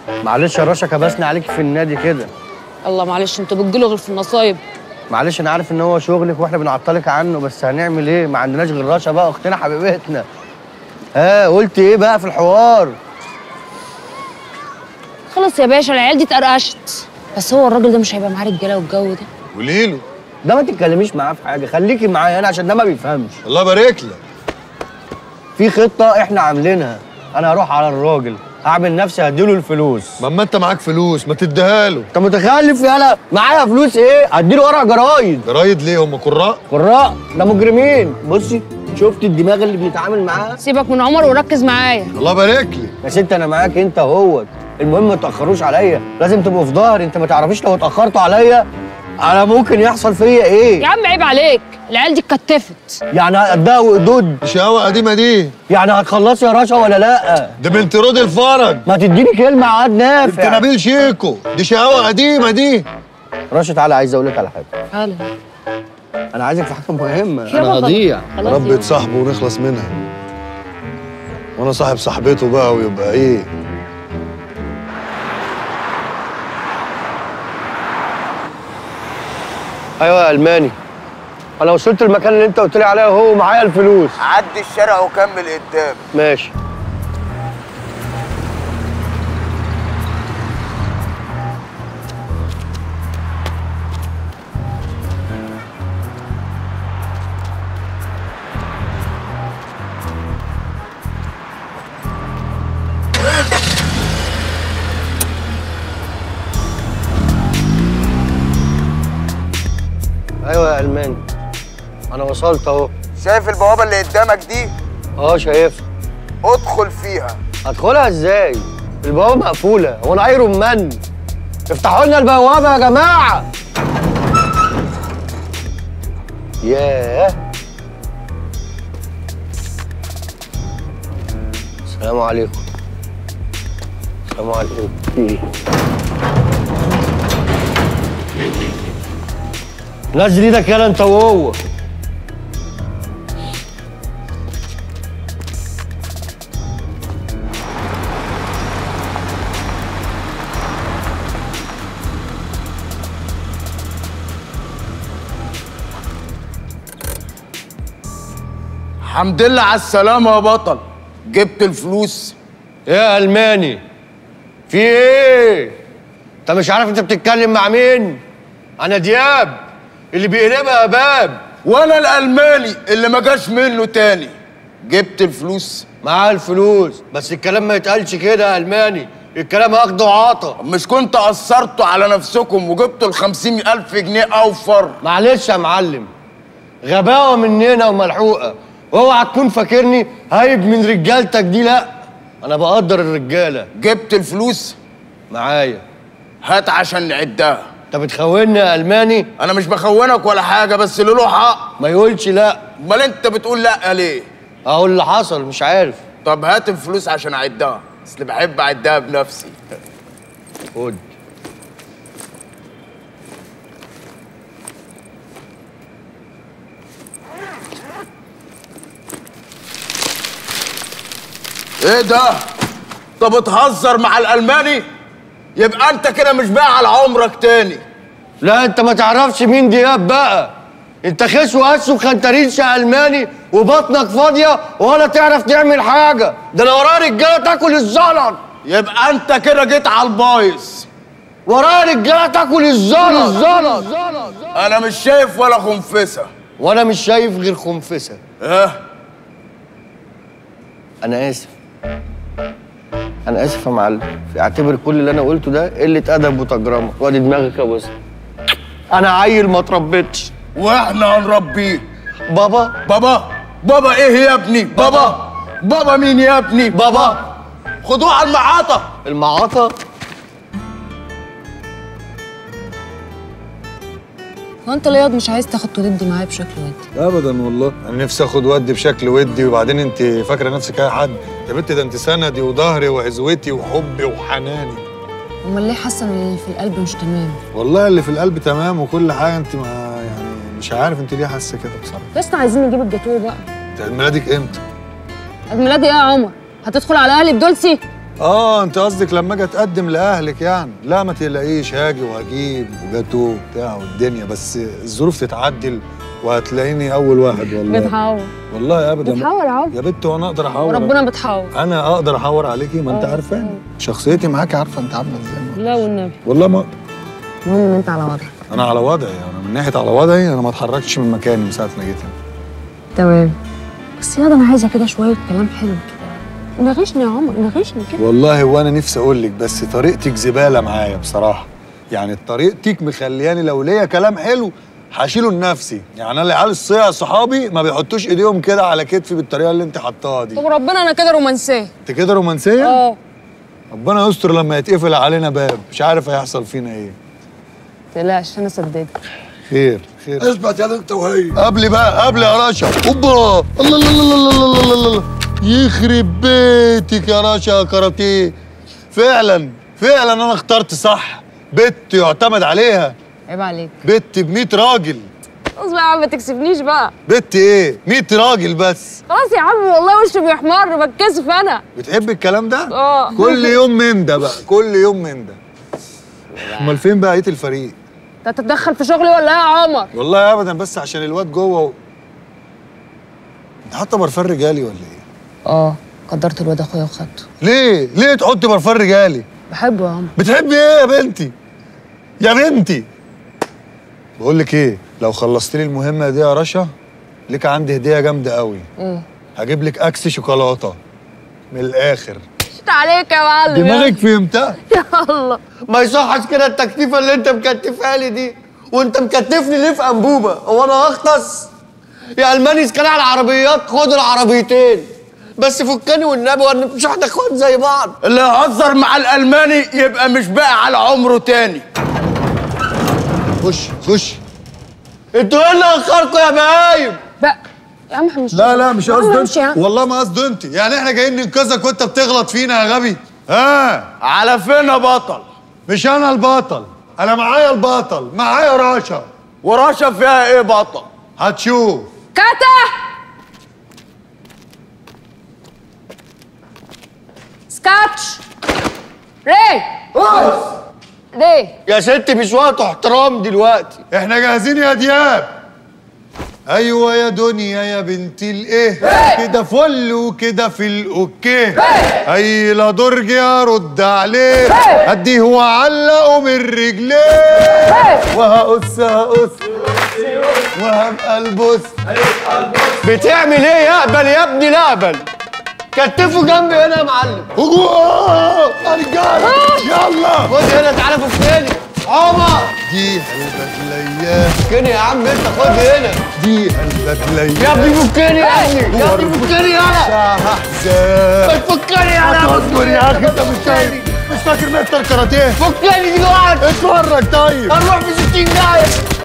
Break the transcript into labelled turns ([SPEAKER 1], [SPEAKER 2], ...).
[SPEAKER 1] معلش يا رشا كبسني عليك في النادي كده
[SPEAKER 2] الله معلش انتوا بتجيلوا غير في المصايب
[SPEAKER 1] معلش انا عارف ان هو شغلك واحنا بنعطلك عنه بس هنعمل ايه ما عندناش غير رشا بقى اختنا حبيبتنا ها قلت ايه بقى في الحوار
[SPEAKER 2] خلاص يا باشا العيال دي اتقرقشت بس هو الراجل ده مش هيبقى معاه رجاله والجو ده
[SPEAKER 3] قولي له
[SPEAKER 1] ده ما تتكلميش معاه في حاجه خليكي معايا انا عشان ده ما بيفهمش
[SPEAKER 3] الله يبارك لك
[SPEAKER 1] في خطه احنا عاملينها انا هروح على الراجل هعمل نفسي هديله الفلوس
[SPEAKER 3] ما اما انت معاك فلوس ما تديها له
[SPEAKER 1] انت متخلف يالا معايا فلوس ايه هديله ورق جرايد
[SPEAKER 3] جرايد ليه هم قراء
[SPEAKER 1] قراء ده مجرمين بصي شفت الدماغ اللي بنتعامل معاها
[SPEAKER 2] سيبك من عمر وركز معايا
[SPEAKER 3] الله يبارك لي
[SPEAKER 1] يا ست انا معاك انت اهوت المهم ما تاخروش عليا لازم تبقوا في ظهري انت ما تعرفيش لو اتاخرتوا عليا انا ممكن يحصل فيا ايه
[SPEAKER 2] يا عم عيب عليك العيال دي اتكتفت
[SPEAKER 1] يعني قدها وقدود
[SPEAKER 3] دي شقاوة قديمة دي
[SPEAKER 1] يعني هتخلصي يا رشا ولا لا
[SPEAKER 3] ده بنت رود الفرج
[SPEAKER 1] ما تديني كلمه عاد
[SPEAKER 3] بنت
[SPEAKER 1] نافع
[SPEAKER 3] نبيل شيكو دي شقاوة قديمة دي
[SPEAKER 1] رشا تعالى عايز اقول لك على حاجه
[SPEAKER 2] هلا
[SPEAKER 1] انا عايزك في حاجه مهمه
[SPEAKER 2] يا
[SPEAKER 1] انا
[SPEAKER 2] بابا.
[SPEAKER 1] هضيع
[SPEAKER 2] خلاص
[SPEAKER 3] رب
[SPEAKER 2] يا
[SPEAKER 3] يتصاحبه ونخلص منها وانا صاحب صاحبته بقى ويبقى ايه
[SPEAKER 1] ايوه يا الماني انا وصلت المكان اللي انت قلت لي عليه اهو معايا الفلوس
[SPEAKER 4] عدي الشارع وكمل قدام
[SPEAKER 1] ماشي ايوه يا الماني انا وصلت اهو
[SPEAKER 4] شايف البوابه اللي قدامك دي
[SPEAKER 1] اه شايفها
[SPEAKER 4] ادخل فيها
[SPEAKER 1] هدخلها ازاي؟ البوابة مقفولة، هو انا ايرون مان؟ افتحوا لنا البوابة يا جماعة! ياه السلام عليكم السلام عليكم في ايه؟ نزل ايدك يالا انت وهو
[SPEAKER 4] الحمد لله على السلامه يا بطل جبت الفلوس
[SPEAKER 1] يا الماني في ايه انت مش عارف انت بتتكلم مع مين انا دياب اللي بيقلبها باب
[SPEAKER 4] وانا الالماني اللي ما جاش منه تاني جبت الفلوس
[SPEAKER 1] معاه الفلوس بس الكلام ما يتقالش كده يا الماني الكلام اخده وعطا
[SPEAKER 4] مش كنت قصرتوا على نفسكم وجبتوا الخمسين ألف جنيه أوفر
[SPEAKER 1] معلش يا معلم غباوه مننا وملحوقه اوعى تكون فاكرني هايب من رجالتك دي لا انا بقدر الرجاله
[SPEAKER 4] جبت الفلوس
[SPEAKER 1] معايا
[SPEAKER 4] هات عشان نعدها
[SPEAKER 1] انت بتخوني يا الماني
[SPEAKER 4] أنا مش بخونك ولا حاجة بس اللي له حق
[SPEAKER 1] ما يقولش لا
[SPEAKER 4] أمال أنت بتقول لأ ليه؟
[SPEAKER 1] اهو اللي حصل مش عارف
[SPEAKER 4] طب هات الفلوس عشان أعدها أصل بحب أعدها بنفسي
[SPEAKER 1] خد
[SPEAKER 4] إيه ده؟ أنت بتهزر مع الألماني؟ يبقى أنت كده مش باقي على عمرك تاني
[SPEAKER 1] لا انت ما تعرفش مين دياب بقى انت خس وقس وخنترينش الماني وبطنك فاضيه ولا تعرف تعمل حاجه ده انا ورايا رجاله تاكل الزلط
[SPEAKER 4] يبقى أنت كده جيت على البايظ
[SPEAKER 1] ورايا رجاله تاكل الزلط الزلط
[SPEAKER 4] أنا مش شايف ولا خنفسة
[SPEAKER 1] وانا مش شايف غير خنفسه
[SPEAKER 4] ها
[SPEAKER 1] انا اسف انا اسف يا معلم اعتبر كل اللي انا قلته ده قله ادب وتجرمه وادي دماغك يا بص انا عيل ما اتربيتش
[SPEAKER 4] واحنا هنربيك
[SPEAKER 1] بابا
[SPEAKER 4] بابا بابا ايه يا ابني بابا بابا مين يا ابني
[SPEAKER 1] بابا
[SPEAKER 4] خدوه على المعاطة
[SPEAKER 1] المعاطى
[SPEAKER 2] هو انت ليه ياض مش عايز تاخد وتدي معايا بشكل ودي
[SPEAKER 3] ابدا والله انا نفسي اخد ودي بشكل ودي وبعدين انت فاكره نفسك اي حد يا بنت ده انت سندي وظهري وعزوتي وحبي وحناني
[SPEAKER 2] امال ليه حاسه ان اللي في القلب مش تمام
[SPEAKER 3] والله اللي في القلب تمام وكل حاجه انت ما يعني مش عارف انت ليه حاسه كده بصراحه
[SPEAKER 2] بس احنا عايزين نجيب الجاتوه بقى
[SPEAKER 3] انت عيد ميلادك امتى
[SPEAKER 2] عيد ميلادي ايه يا عمر هتدخل على اهلي بدولسي
[SPEAKER 3] اه انت قصدك لما اجي اتقدم لاهلك يعني لا ما تقلقيش هاجي وهجيب وجاتو وبتاع والدنيا بس الظروف تتعدل وهتلاقيني اول واحد والله
[SPEAKER 2] بتحور
[SPEAKER 3] والله ابدا
[SPEAKER 2] بتحور اهو
[SPEAKER 3] يا بنت وانا اقدر احور
[SPEAKER 2] وربنا بتحور
[SPEAKER 3] انا اقدر احور عليكي ما انت
[SPEAKER 2] آه.
[SPEAKER 3] عارفاني شخصيتي معاكي عارفه انت عامله ازاي
[SPEAKER 2] لا والنبي
[SPEAKER 3] والله ما
[SPEAKER 2] المهم ان انت على وضعك
[SPEAKER 3] انا على وضعي انا من ناحيه على وضعي انا ما اتحركتش من مكاني من ساعه ما جيت هنا
[SPEAKER 2] تمام بس ياض انا عايزه كده شويه كلام حلو كده نغشني يا عمر نغشني كده
[SPEAKER 3] والله وانا نفسي اقول لك بس طريقتك زباله معايا بصراحه يعني طريقتك مخلياني لو ليا كلام حلو هشيله لنفسي يعني انا العيال الصيع صحابي ما بيحطوش ايديهم كده على كتفي بالطريقه اللي انت حطاها دي
[SPEAKER 2] طب ربنا انا كده رومانسيه
[SPEAKER 3] انت كده رومانسيه
[SPEAKER 2] اه
[SPEAKER 3] ربنا يستر لما يتقفل علينا باب مش عارف هيحصل فينا ايه
[SPEAKER 2] تقلقش انا صدقت
[SPEAKER 3] خير خير
[SPEAKER 4] اثبت يا انت وهي
[SPEAKER 3] قبلي بقى قبلي يا رشا اوبا الله الله الله الله الله الله الله الله يخرب بيتك يا رشا يا كاراتيه فعلا فعلا انا اخترت صح بت يعتمد عليها
[SPEAKER 2] عيب عليك
[SPEAKER 3] بت ب 100 راجل
[SPEAKER 2] خلاص بقى يا عم ما تكسفنيش بقى
[SPEAKER 3] بت ايه 100 راجل بس
[SPEAKER 2] خلاص يا عم والله وشي بيحمر بتكسف انا
[SPEAKER 3] بتحب الكلام ده
[SPEAKER 2] اه
[SPEAKER 3] كل يوم من ده بقى كل يوم من ده امال فين بقى بقيه الفريق
[SPEAKER 2] انت تتدخل في شغلي ولا ايه يا عمر
[SPEAKER 3] والله ابدا بس عشان الواد جوه و... انت حاطه برفان رجالي ولا ايه
[SPEAKER 2] اه قدرت الواد اخويا وخدته
[SPEAKER 3] ليه ليه تحط برفان رجالي
[SPEAKER 2] بحبه يا عمر
[SPEAKER 3] بتحبي ايه يا بنتي يا بنتي بقول لك ايه لو خلصت لي المهمه دي يا رشا ليك عندي هديه جامده قوي
[SPEAKER 2] ايه
[SPEAKER 3] هجيب لك اكس شوكولاته من الاخر
[SPEAKER 2] شفت عليك يا معلم
[SPEAKER 3] دماغك فهمتها
[SPEAKER 2] يا الله
[SPEAKER 1] ما يصحش كده التكتيفه اللي انت مكتفها لي دي وانت مكتفني ليه في انبوبه هو انا اختص يا الماني اسكان على العربيات خد العربيتين بس فكني والنبي وانا مش احنا اخوات زي بعض
[SPEAKER 4] اللي يهزر مع الالماني يبقى مش باقي على عمره تاني
[SPEAKER 3] خش خش
[SPEAKER 1] انتوا ايه اللي اخركم يا بهايم
[SPEAKER 2] بقى يا عم احنا مش
[SPEAKER 3] لا لا مش
[SPEAKER 2] يا عم
[SPEAKER 3] قصدي
[SPEAKER 2] امشي يا
[SPEAKER 3] انت
[SPEAKER 2] عم.
[SPEAKER 3] والله ما قصدي انت يعني احنا جايين ننقذك وانت بتغلط فينا يا غبي ها
[SPEAKER 4] على فين يا بطل
[SPEAKER 3] مش انا البطل انا معايا البطل معايا رشا
[SPEAKER 4] ورشا فيها ايه بطل
[SPEAKER 3] هتشوف
[SPEAKER 2] كاتا سكاتش ري ري
[SPEAKER 1] يا ست مش وقت احترام دلوقتي
[SPEAKER 3] احنا جاهزين يا دياب ايوه يا دنيا يا بنت الايه كده فل وكده في الاوكي اي لا درج ارد عليه اديه وعلقه من رجليه وهقص هقص وهبقى البص
[SPEAKER 1] بتعمل ايه يا اقبل يا ابني لا اقبل كتفوا جنبي هنا يا معلم
[SPEAKER 3] هجوم يا رجاله يلا
[SPEAKER 1] خد هنا تعالى فكني عمر
[SPEAKER 3] دي البدليات
[SPEAKER 1] فكني يا عم انت خد هنا
[SPEAKER 3] دي
[SPEAKER 1] يا
[SPEAKER 3] البدليات
[SPEAKER 1] ابني فكني يا ابني يا ابني فكني يلا
[SPEAKER 3] احزان
[SPEAKER 1] فكني يلا
[SPEAKER 3] اصبر يا اخي انت مش فاكر مش فاكر مستر كاراتيه
[SPEAKER 1] فكني دلوقتي
[SPEAKER 3] اتفرج طيب
[SPEAKER 1] هنروح في 60 دقايق